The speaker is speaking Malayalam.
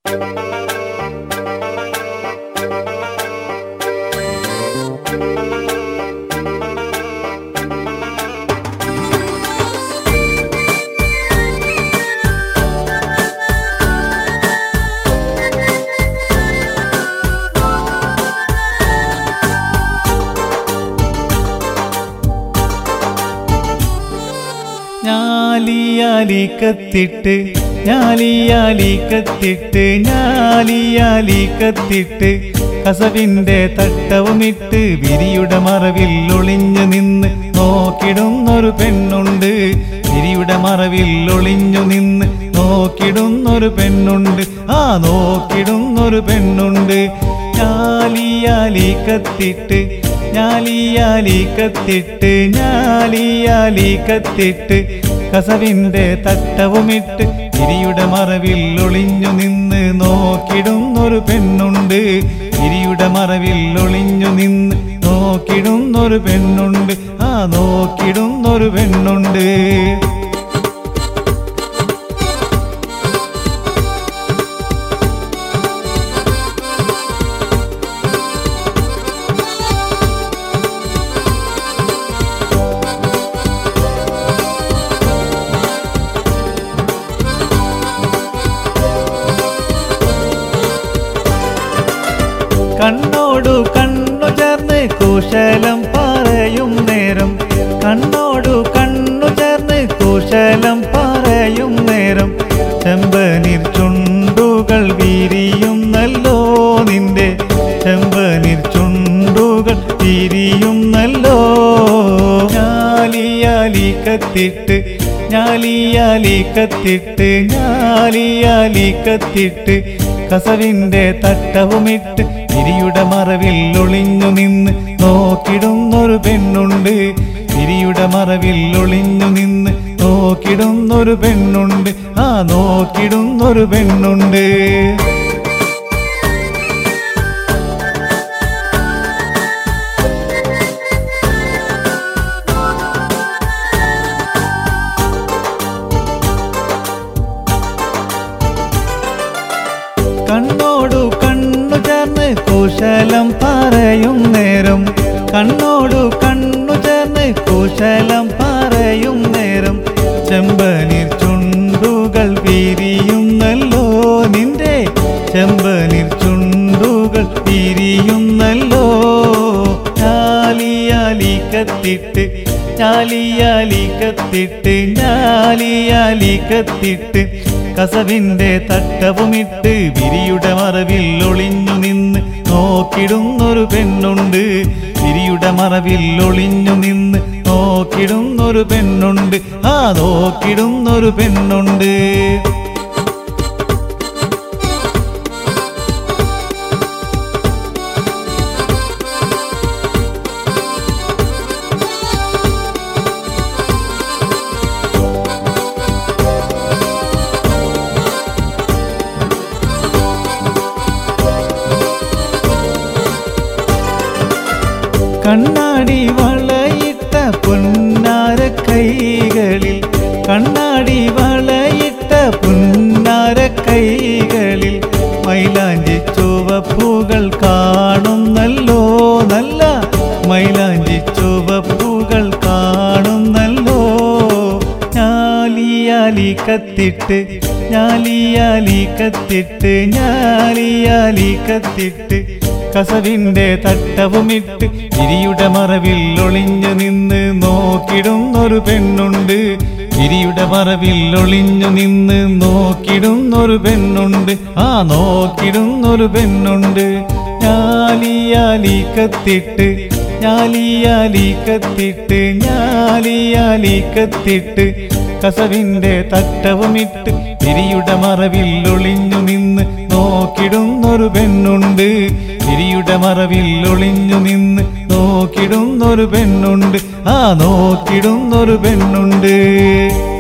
ഞാലിയാലി കത്തിട്ട് ഞാലിയാലി കത്തിട്ട് ഞാലിയാലി കത്തിട്ട് കസവിന്റെ തട്ടവുമിട്ട് വിരിയുടെ മറവിൽ ഒളിഞ്ഞു നിന്ന് നോക്കിടുന്നൊരു പെണ്ണുണ്ട് വിരിയുടെ മറവിൽ ഒളിഞ്ഞു നിന്ന് നോക്കിടുന്നൊരു പെണ്ണുണ്ട് ആ നോക്കിടുന്നൊരു പെണ്ണുണ്ട് ഞാലിയാലി കത്തിട്ട് ഞാലിയാലി കത്തിട്ട് ഞാലിയാലി കത്തിട്ട് കസവിന്റെ തട്ടവുമിട്ട് ഇരിയുടെ മറവിൽ ഒളിഞ്ഞു നിന്ന് നോക്കിടുന്നൊരു പെണ്ണുണ്ട് ഇരിയുടെ മറവിൽ ഒളിഞ്ഞു നിന്ന് നോക്കിടുന്നൊരു പെണ്ണുണ്ട് ആ നോക്കിടുന്നൊരു പെണ്ണുണ്ട് കണ്ണോടു കണ്ണു ചേർന്ന് കുശലം പറയും നേരം കണ്ണോടു കണ്ണു ചേർന്ന് കുശലം പറയും നേരം ചെമ്പനീർ ചുണ്ടുകൾ വിരിയും നല്ലോ നിന്റെ ചെമ്പനീർ ചുണ്ടുകൾ വിരിയും നല്ലോ ഞാലിയാലി കത്തിട്ട് ഞാലിയാലി കത്തിട്ട് ഞാലിയാലി കത്തിട്ട് കസവിന്റെ തട്ടവുമിട്ട് ഇരിയുടെ മറവിൽ ഒളിഞ്ഞു നിന്ന് നോക്കിടുന്നൊരു പെണ്ണുണ്ട് ഇരിയുടെ മറവിൽ ഒളിഞ്ഞു നിന്ന് നോക്കിടുന്നൊരു പെണ്ണുണ്ട് ആ നോക്കിടുന്നൊരു പെണ്ണുണ്ട് കണ്ണോടു കണ്ണു ചേർന്ന് കുശലം പറയും നേരം കണ്ണോടു കണ്ണു ചേർന്ന് കുശലം പറയും നേരം ചെമ്പനീർ ചുണ്ടുകൾ വിരിയുന്നല്ലോ നിന്റെ ചെമ്പനീർ ചുണ്ടുകൾ വിരിയുന്നല്ലോ ഞാലിയാലി കത്തിട്ട് ഞാലിയാലി കത്തിട്ട് ഞാലിയാലി കത്തിട്ട് കസവിന്റെ തട്ടവുമിട്ട് വിരിയുടെ മറവിൽ ഒളിഞ്ഞു നിന്ന് നോക്കിടുന്നൊരു പെണ്ണുണ്ട് വിരിയുടെ മറവിൽ ഒളിഞ്ഞു നിന്ന് നോക്കിടുന്നൊരു പെണ്ണുണ്ട് ആ നോക്കിടുന്നൊരു പെണ്ണുണ്ട് കണ്ണാടി വളയിട്ട പൊന്നാര കൈകളിൽ കണ്ണാടി വളയിട്ട പൊന്നാര കൈകളിൽ മൈലാഞ്ചി ചുവപ്പുകൾ കാണുന്നല്ലോ നല്ല മൈലാഞ്ചി ചുവപ്പുകൾ കാണുന്നല്ലോ ഞാലിയാലി കത്തിട്ട് ഞാലിയാലി കത്തിട്ട് ഞാലിയാലി കത്തിട്ട് കസവിന്റെ തട്ടവുമിട്ട് ഇരിയുടെ മറവിൽ ഒളിഞ്ഞു നിന്ന് നോക്കിടുന്നൊരു പെണ്ണുണ്ട് ഇരിയുടെ മറവിൽ ഒളിഞ്ഞു നിന്ന് നോക്കിടുന്നൊരു പെണ്ണുണ്ട് ആ നോക്കിടുന്നൊരു പെണ്ണുണ്ട് ഞാലിയാലി കത്തിട്ട് ഞാലിയാലി കത്തിട്ട് ഞാലിയാലി കത്തിട്ട് കസവിന്റെ തട്ടവുമിട്ട് ഇരിയുടെ മറവിൽ ഒളിഞ്ഞു നിന്ന് നോക്കിടുന്നൊരു പെണ്ണുണ്ട് ഇരിയുടെ മറവിൽ ഒളിഞ്ഞു നിന്ന് നോക്കിടുന്നൊരു പെണ്ണുണ്ട് ആ നോക്കിടുന്നൊരു പെണ്ണുണ്ട്